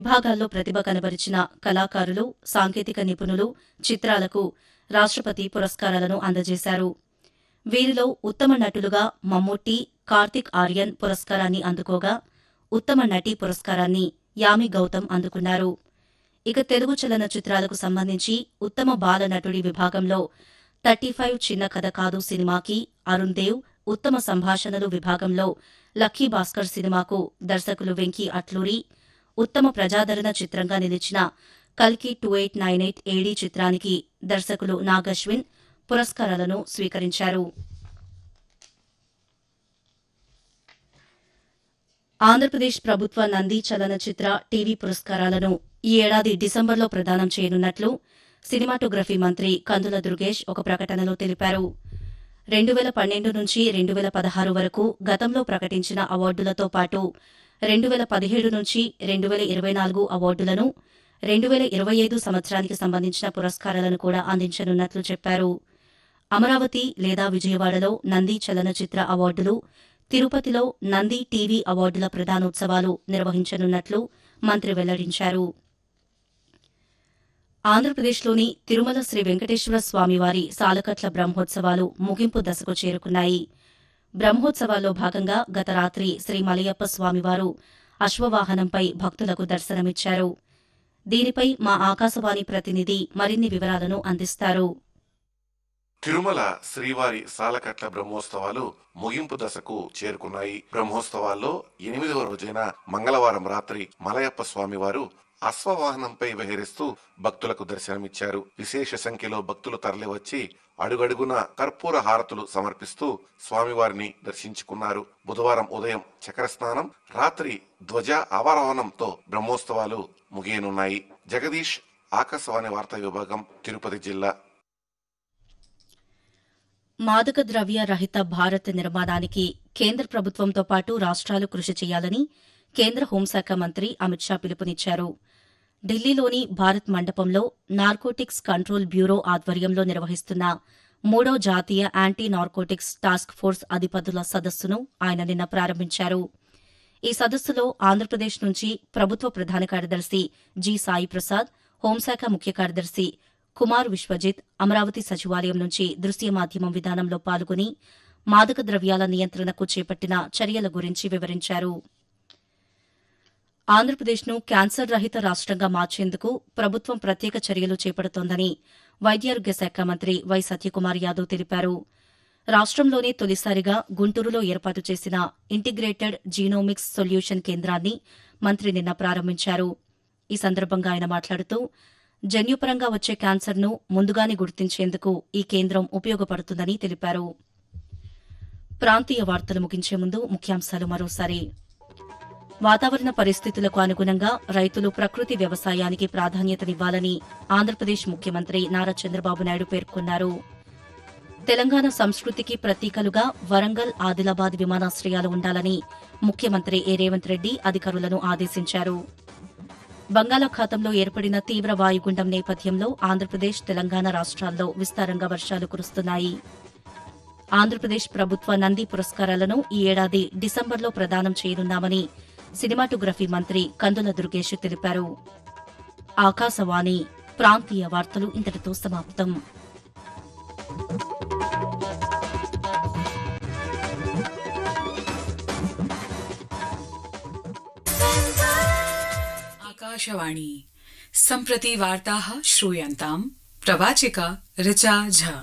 విభాగాల్లో ప్రతిభ కనబరిచిన కళాకారులు సాంకేతిక నిపుణులు చిత్రాలకు రాష్ట్రపతి పురస్కారాలను అందజేశారు వీరిలో ఉత్తమ నటులుగా మమ్ముట్టి కార్తిక్ ఆర్యన్ పురస్కారాన్ని అందుకోగా ఉత్తమ నటి పురస్కారాన్ని యామి గౌతమ్ అందుకున్నారు ఇక తెలుగు చలనచిత్రాలకు సంబంధించి ఉత్తమ బాల నటుడి విభాగంలో థర్టీ ఫైవ్ చిన్న కథ కాదు సినిమాకి అరుణ్ దేవ్ ఉత్తమ సంభాషణలు విభాగంలో లక్కీ భాస్కర్ సినిమాకు దర్శకులు వెంకీ అట్లూరి ఉత్తమ ప్రజాదరణ చిత్రంగా నిలిచిన కల్కి two eight nine eight AD చిత్రానికి దర్శకులు నాగశ్విన్ పురస్కారాలను స్వీకరించారు ఆంధ్రప్రదేశ్ ప్రభుత్వ నంది చలనచిత్ర టీవీ పురస్కారాలను ఈ ఏడాది డిసెంబర్లో ప్రదానం చేయనున్నట్లు సినిమాటోగ్రఫీ మంత్రి కందుల దుర్గేష్ ఒక ప్రకటనలో తెలిపారు రెండు వేల పన్నెండు నుంచి రెండు వేల పదహారు వరకు గతంలో ప్రకటించిన అవార్డులతో పాటు రెండు వేల పదిహేడు నుంచి రెండు వేల ఇరవై నాలుగు అవార్డులను రెండు వేల ఇరవై ఐదు సంవత్సరానికి సంబంధించిన పురస్కారాలను కూడా అందించనున్నట్లు చెప్పారు అమరావతి లేదా విజయవాడలో నంది చలనచిత్ర అవార్డులు తిరుపతిలో నంది టీవీ అవార్డుల ప్రధానోత్సవాలు నిర్వహించనున్నట్లు మంత్రి వెల్లడించారు ఆంధ్రప్రదేశ్లోని తిరుమల శ్రీ వెంకటేశ్వర స్వామివారి సాలకట్ల బ్రహ్మోత్సవాలు ముగింపు దశకు చేరుకున్నాయి బ్రహ్మోత్సవాల్లో భాగంగా గత రాత్రి శ్రీ మలయప్ప స్వామివారు అశ్వవాహనంపై భక్తులకు దర్శనమిచ్చారు దీనిపై మా ఆకాశవాణి ప్రతినిధి మరిన్ని వివరాలను అందిస్తారు తిరుమల శ్రీవారి సాలకట్ల బ్రహ్మోత్సవాలు ముగింపు దశకు చేరుకున్నాయి బ్రహ్మోత్సవాల్లో ఎనిమిదవ రోజైన మంగళవారం రాత్రి మలయప్ప స్వామివారు అశ్వవాహనంపై విహరిస్తూ భక్తులకు దర్శనమిచ్చారు విశేష సంఖ్యలో భక్తులు తరలివచ్చి అడుగడుగున కర్పూర హారతులు సమర్పిస్తూ స్వామివారిని దర్శించుకున్నారు బుధవారం ఉదయం చక్ర స్నానం రాత్రి ధ్వజ అవరోహణంతో బ్రహ్మోత్సవాలు ముగియనున్నాయి జగదీష్ ఆకాశవాణి వార్తా విభాగం తిరుపతి జిల్లా మాదక ద్రవ్య రహిత భారత్ నిర్మాణానికి కేంద్ర ప్రభుత్వంతో పాటు రాష్ట్రాలు కృషి చేయాలని కేంద్ర హోంశాఖ మంత్రి అమిత్ షా పిలుపునిచ్చారు ఢిల్లీలోని భారత్ మండపంలో నార్కోటిక్స్ కంట్రోల్ బ్యూరో ఆధ్వర్యంలో నిర్వహిస్తున్న మూడో జాతీయ యాంటీ నార్కోటిక్స్ టాస్క్ ఫోర్స్ అధిపతుల సదస్సును ఆయన నిన్న ప్రారంభించారు ఈ సదస్సులో ఆంధ్రప్రదేశ్ నుంచి ప్రభుత్వ ప్రధాన కార్యదర్శి జి సాయి ప్రసాద్ హోంశాఖ ముఖ్య కార్యదర్శి కుమార్ విశ్వజిత్ అమరావతి సచివాలయం నుంచి దృశ్య మాధ్యమం విధానంలో పాల్గొని మాదక ద్రవ్యాల నియంత్రణకు చేపట్టిన చర్యల గురించి వివరించారు ఆంధ్రప్రదేశ్ను క్యాన్సర్ రహిత రాష్ట్రంగా మార్చేందుకు ప్రభుత్వం ప్రత్యేక చర్యలు చేపడుతోందని వైద్యారోగ్య శాఖ మంత్రి వై సత్యకుమార్ యాదవ్ తెలిపారు రాష్ట్రంలోనే తొలిసారిగా గుంటూరులో ఏర్పాటు చేసిన ఇంటిగ్రేటెడ్ జీనోమిక్స్ సొల్యూషన్ కేంద్రాన్ని మంత్రి నిన్న ప్రారంభించారు ఈ సందర్భంగా ఆయన మాట్లాడుతూ జన్యుపరంగా వచ్చే క్యాన్సర్ను ముందుగానే గుర్తించేందుకు ఈ కేంద్రం ఉపయోగపడుతుందని తెలిపారు ప్రాంతీయ వార్తలు ముగించే ముందు ముఖ్యాంశాలు మరోసారి వాతావరణ పరిస్థితులకు అనుగుణంగా రైతులు ప్రకృతి వ్యవసాయానికి ప్రాధాన్యతనివ్వాలని ఆంధ్రప్రదేశ్ ముఖ్యమంత్రి నారా చంద్రబాబు నాయుడు పేర్కొన్నారు తెలంగాణ సంస్కృతికి ప్రతీకలుగా వరంగల్ ఆదిలాబాద్ విమానాశ్రయాలు ఉండాలని ముఖ్యమంత్రి ఏ రేవంత్ రెడ్డి అధికారులను ఆదేశించారు బంగాళాఖాతంలో ఏర్పడిన తీవ్ర వాయుగుండం నేపథ్యంలో ఆంధ్రప్రదేశ్ తెలంగాణ రాష్ట్రాల్లో విస్తారంగా వర్షాలు కురుస్తున్నాయి ఆంధ్రప్రదేశ్ ప్రభుత్వ నంది పురస్కారాలను ఈ ఏడాది డిసెంబర్లో ప్రదానం చేయనున్నామని సినిమాటోగ్రఫీ మంత్రి కందుల దుర్గేష్ తెలిపారు ఆకాశవాణి ప్రాంతీయ వార్తలు ఇంతటితో సమాప్తం आकाशवाणी सम्प्रति वार्ताः श्रूयन्ताम् प्रवाचिका ऋचा झा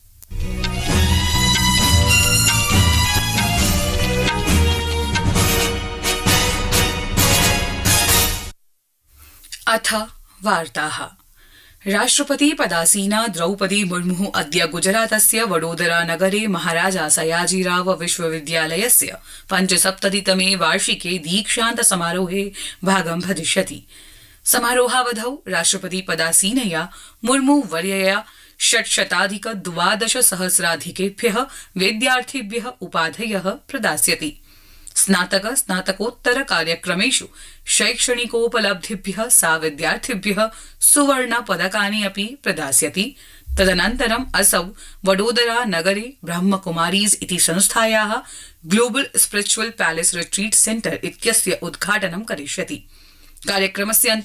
अथ वार्ताः राष्ट्रपति पदासीना द्रौपदी मुर्मु अद्य गुजरातस्य वडोदरा नगरे महाराजा सयाजीराव विश्वविद्यालयस्य पञ्चसप्ततितमे वार्षिके दीक्षान्त समारोहे भागं भजिष्यति समारोहावधौ राष्ट्रपति पदासीनया मुर्मु वर्यया षट्शताधिक द्वादश सहस्राधिकेभ्य विद्यार्थिभ्य उपाधय प्रदास्यति स्नातक स्नातकोत्तर कार्यक्रमेषु शैक्षणिकोपलब्धिभ्य सा विद्यार्थिभ्य सुवर्ण पदकानि अपि प्रदास्यति तदनन्तरम् असौ वडोदरा नगरे ब्रह्मकुमारीस् इति संस्थायाः global spiritual palace retreat centre इत्यस्य उद्घाटनं करिष्यति कार्यक्रमस्य